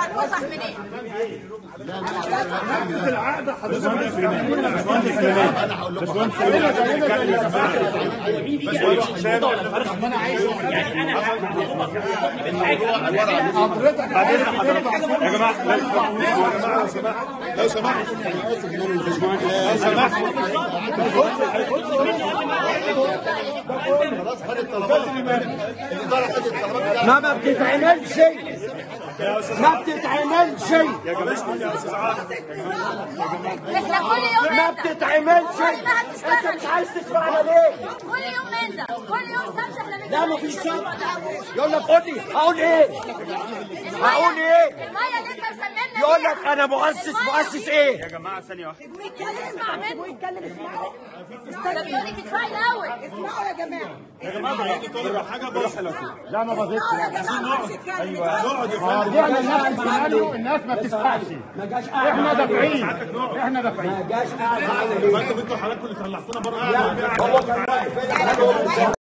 هتوضح منين؟ يا جماعه لو سمحت لو سمحت خلاص خد الطلبات الاداره خدت الطلبات بتاعتها ما ما بتتعملش ما بتتعملش احنا كل يوم ما انت بتتعملش كل ما انت هتشتغل مش عايز تسمعنا ليه؟ كل يوم انت كل يوم سبت احنا بنجيب لا مفيش سبت يقول لك قول لي هقول ايه؟ هقول ايه؟ الميه اللي انت مسممنا يقول لك انا مؤسس مؤسس ايه؟ يا جماعه ثانيه واحده اسمع منه يتكلم اسمعوا ده بيقول لك ادفعي الاول اسمعوا يا جماعه يا جماعه بالراحه حاجه بالراحه لا ما بغيتش ايوه نقعد يا فندم الناس بتسمعنا الناس ما بتسمعش ما جاش قاعد احنا دافعين احنا دافعين ما جاش قاعد معانا ليه؟ ما انتوا انتوا حضراتكم اللي طلعتونا بره هو كان واقف